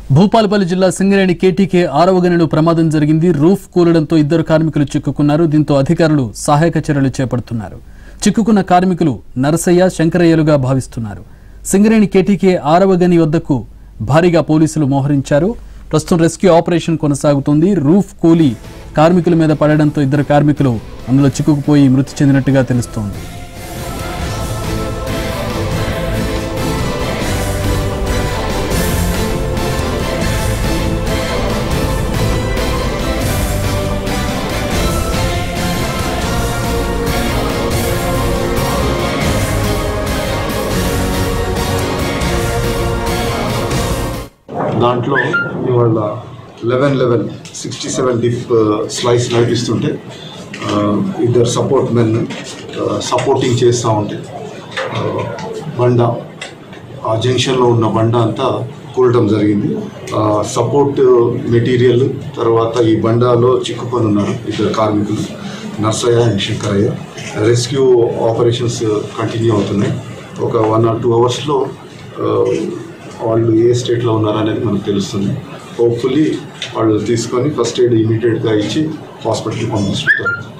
భూపాలపల్లి జిల్లా సింగరేణి కేటీకే ఆరవ గనిలో ప్రమాదం జరిగింది రూఫ్ కూలడంతో ఇద్దరు కార్మికులు చిక్కుకున్నారు దీంతో అధికారులు సహాయక చర్యలు చేపడుతున్నారు చిక్కుకున్న కార్మికులు నరసయ్య శంకరయ్యలుగా భావిస్తున్నారు సింగరేణి కేటీకే ఆరవ గని వద్దకు భారీగా పోలీసులు మోహరించారు ప్రస్తుతం రెస్క్యూ ఆపరేషన్ కొనసాగుతోంది రూఫ్ కూలీ కార్మికుల మీద పడడంతో ఇద్దరు కార్మికులు అందులో చిక్కుకుపోయి మృతి చెందినట్టుగా తెలుస్తోంది దాంట్లో ఇవాళ లెవెన్ లెవెన్ సిక్స్టీ సెవెన్ డిఫ్ స్లైస్ నడిపిస్తుంటే ఆ, ఇద్దరు సపోర్ట్ మెన్ సపోర్టింగ్ చేస్తూ ఉంటే ఆ, బండ ఆ జంక్షన్లో ఉన్న బండ అంతా కూలటం జరిగింది ఆ, సపోర్ట్ మెటీరియల్ తర్వాత ఈ బండాలో చిక్కుకొని ఉన్నారు ఇద్దరు కార్మికులు Narsaiah and Shankaraiah rescue operations continue అవుతున్నాయి ఒక వన్ ఆర్ టూ అవర్స్లో వాళ్ళు ఏ స్టేట్లో ఉన్నారనేది మనకు తెలుస్తుంది హోప్ఫుల్లీ వాళ్ళు తీసుకొని ఫస్ట్ ఎయిడ్ ఇమీడియట్గా ఇచ్చి హాస్పిటల్కి పంపిస్తుంటారు